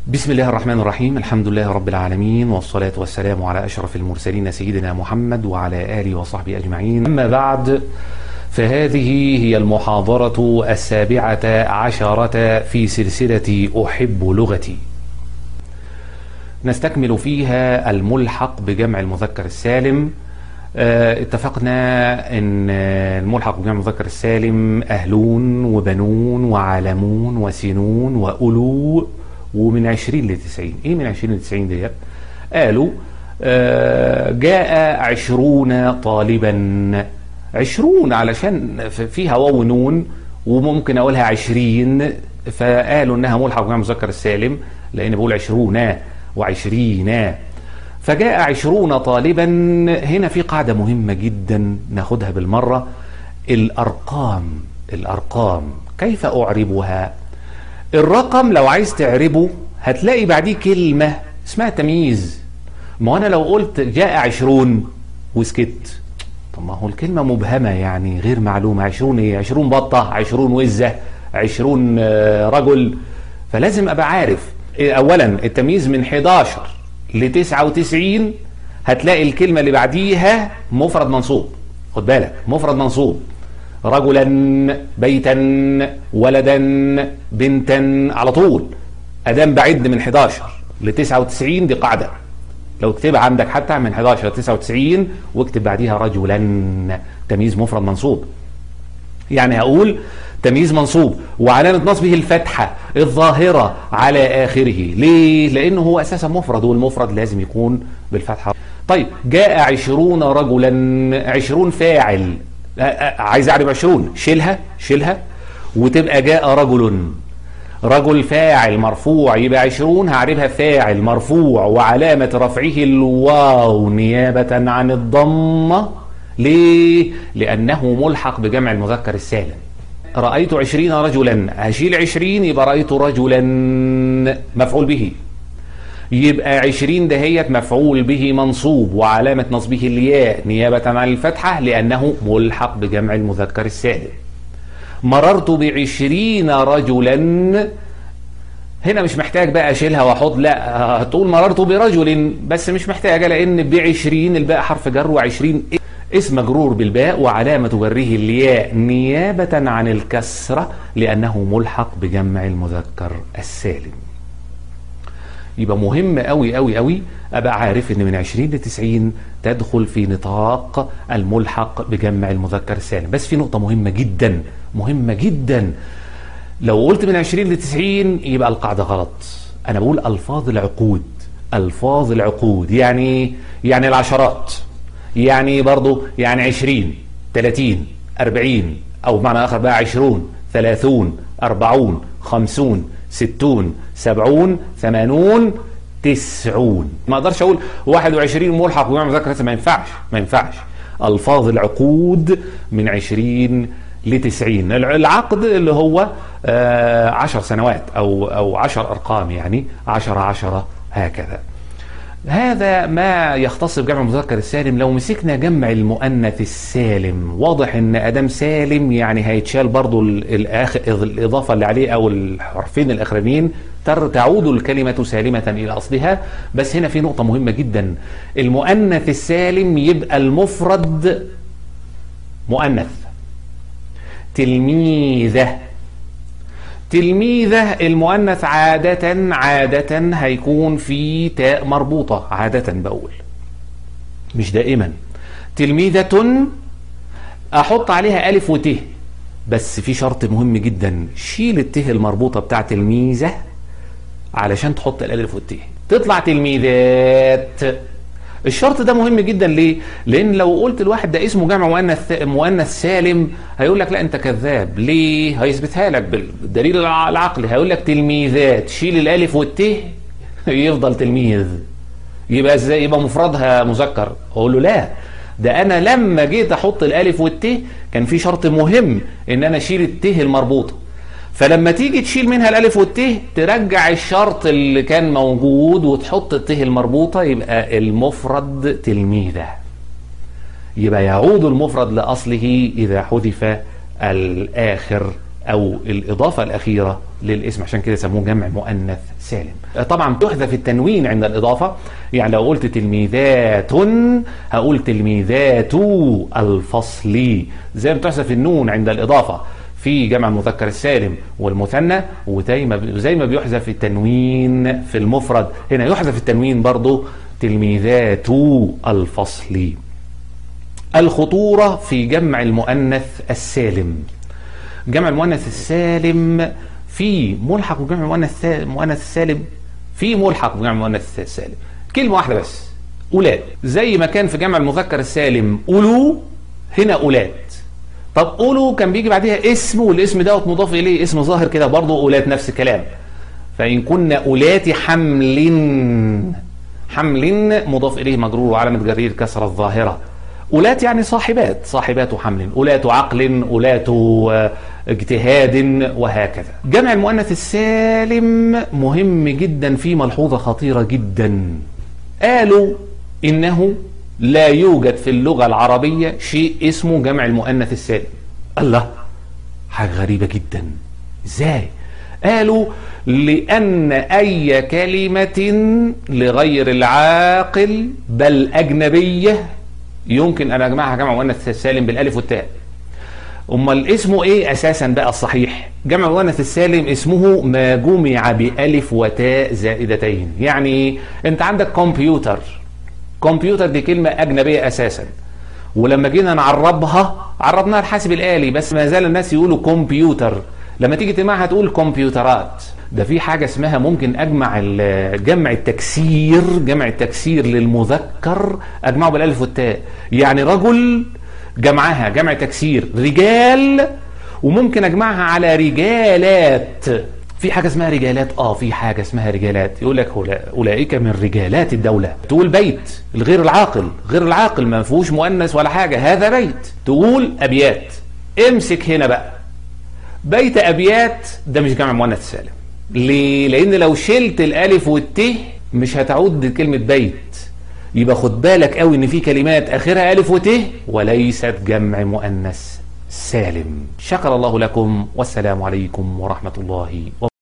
بسم الله الرحمن الرحيم الحمد لله رب العالمين والصلاة والسلام على أشرف المرسلين سيدنا محمد وعلى آله وصحبه أجمعين أما بعد فهذه هي المحاضرة السابعة عشرة في سلسلة أحب لغتي نستكمل فيها الملحق بجمع المذكر السالم اه اتفقنا ان الملحق بجمع المذكر السالم اهلون وبنون وعالمون وسنون والو ومن 20 ل 90 ايه من 20 ل 90 ديت قالوا اه جاء عشرون طالبا عشرون علشان فيها واو نون وممكن اقولها عشرين فقالوا انها ملحق بجمع المذكر السالم لان بقول عشرون وعشرين فجاء عشرون طالبا هنا في قاعدة مهمة جدا ناخدها بالمرة الأرقام الأرقام كيف أعربها الرقم لو عايز تعربه هتلاقي بعديه كلمة اسمها تمييز ما أنا لو قلت جاء عشرون وسكت طب ما هو الكلمة مبهمة يعني غير معلومة عشرون ايه عشرون بطة عشرون وزة عشرون رجل فلازم أبقى عارف اولا التمييز من 11 ل 99 هتلاقي الكلمه اللي بعديها مفرد منصوب خد بالك مفرد منصوب رجلا بيتا ولدا بنتا على طول ادام بعد من 11 ل 99 دي قاعده لو اكتبها عندك حتى من 11 ل 99 واكتب بعديها رجلا تمييز مفرد منصوب يعني هقول تمييز منصوب وعلامة نصبه الفتحة الظاهرة على آخره ليه؟ لأنه هو أساسا مفرد والمفرد لازم يكون بالفتحة طيب جاء عشرون رجلا عشرون فاعل عايز أعرف عشرون شيلها شيلها وتبقى جاء رجل رجل فاعل مرفوع يبقى عشرون هعربها فاعل مرفوع وعلامة رفعه الواو نيابة عن الضمة ليه؟ لأنه ملحق بجمع المذكر السالم رأيت عشرين رجلا هشيل عشرين يبقى رأيت رجلا مفعول به يبقى عشرين دهيت مفعول به منصوب وعلامة نصبه الياء نيابة عن الفتحة لأنه ملحق بجمع المذكر السالم مررت بعشرين رجلا هنا مش محتاج بقى اشيلها واحط لا هتقول مررت برجل بس مش محتاجه لان بعشرين الباء حرف جر وعشرين اسم مجرور بالباء وعلامة جره الياء نيابة عن الكسرة لأنه ملحق بجمع المذكر السالم يبقى مهم قوي قوي قوي أبقى عارف أن من 20 ل 90 تدخل في نطاق الملحق بجمع المذكر السالم بس في نقطة مهمة جدا مهمة جدا لو قلت من 20 ل 90 يبقى القاعدة غلط أنا بقول ألفاظ العقود ألفاظ العقود يعني يعني العشرات يعني برضو يعني عشرين تلاتين أربعين أو بمعنى آخر بقى عشرون ثلاثون أربعون خمسون ستون سبعون ثمانون تسعون ما أقدرش أقول واحد وعشرين ملحق بجمع مذكر ما ينفعش ما ينفعش ألفاظ العقود من عشرين لتسعين العقد اللي هو آه عشر سنوات أو, أو عشر أرقام يعني عشرة عشرة هكذا هذا ما يختص بجمع المذكر السالم لو مسكنا جمع المؤنث السالم واضح ان ادم سالم يعني هيتشال برضو الآخر الاضافه اللي عليه او الحرفين الاخرانيين تعود الكلمه سالمه الى اصلها بس هنا في نقطه مهمه جدا المؤنث السالم يبقى المفرد مؤنث تلميذه تلميذة المؤنث عادة عادة هيكون في تاء مربوطة عادة بقول مش دائما تلميذة أحط عليها ألف وت بس في شرط مهم جدا شيل الته المربوطة بتاع تلميذة علشان تحط الألف والت تطلع تلميذات الشرط ده مهم جدا ليه؟ لان لو قلت الواحد ده اسمه جمع مؤنث مؤنث سالم هيقول لك لا انت كذاب ليه؟ هيثبتها لك بالدليل العقلي هيقول لك تلميذات شيل الالف والت يفضل تلميذ يبقى ازاي يبقى مفردها مذكر اقول له لا ده انا لما جيت احط الالف والت كان في شرط مهم ان انا اشيل الت المربوطه فلما تيجي تشيل منها الالف والت ترجع الشرط اللي كان موجود وتحط الت المربوطه يبقى المفرد تلميذه يبقى يعود المفرد لاصله اذا حذف الاخر او الاضافه الاخيره للاسم عشان كده سموه جمع مؤنث سالم طبعا بيحذف التنوين عند الاضافه يعني لو قلت تلميذات هقول تلميذات الفصل زي ما بتحذف النون عند الاضافه في جمع المذكر السالم والمثنى وزي ما زي ما بيحذف التنوين في المفرد هنا يحذف التنوين برضه تلميذات الفصل الخطورة في جمع المؤنث السالم جمع المؤنث السالم في ملحق بجمع المؤنث المؤنث السالم في ملحق بجمع المؤنث السالم كلمة واحدة بس أولاد زي ما كان في جمع المذكر السالم أولو هنا أولاد طب أولو كان بيجي بعدها اسم والاسم دوت مضاف إليه اسم ظاهر كده برضه أولاد نفس الكلام فإن كنا أولات حمل حمل مضاف إليه مجرور وعلامة جرير كسرة الظاهرة أولات يعني صاحبات صاحبات حمل أولات عقل أولات اجتهاد وهكذا جمع المؤنث السالم مهم جدا في ملحوظة خطيرة جدا قالوا إنه لا يوجد في اللغة العربية شيء اسمه جمع المؤنث السالم الله حاجة غريبة جدا ازاي قالوا لأن أي كلمة لغير العاقل بل أجنبية يمكن أن أجمعها جمع مؤنث السالم بالألف والتاء امال اسمه ايه اساسا بقى الصحيح جمع المؤنث السالم اسمه ما جمع بالف وتاء زائدتين يعني انت عندك كمبيوتر كمبيوتر دي كلمه اجنبيه اساسا ولما جينا نعربها عربناها الحاسب الالي بس ما زال الناس يقولوا كمبيوتر لما تيجي تجمعها تقول كمبيوترات ده في حاجة اسمها ممكن أجمع جمع التكسير جمع التكسير للمذكر أجمعه بالألف والتاء يعني رجل جمعها جمع تكسير رجال وممكن أجمعها على رجالات في حاجة اسمها رجالات اه في حاجة اسمها رجالات يقول لك أولئك من رجالات الدولة تقول بيت الغير العاقل غير العاقل ما فيهوش مؤنث ولا حاجة هذا بيت تقول أبيات امسك هنا بقى بيت أبيات ده مش جمع مؤنث سالم ليه؟ لأن لو شلت الألف والت مش هتعود كلمة بيت يبقى خد بالك قوي إن في كلمات آخرها ألف وت وليست جمع مؤنث سالم شكر الله لكم والسلام عليكم ورحمة الله وبركاته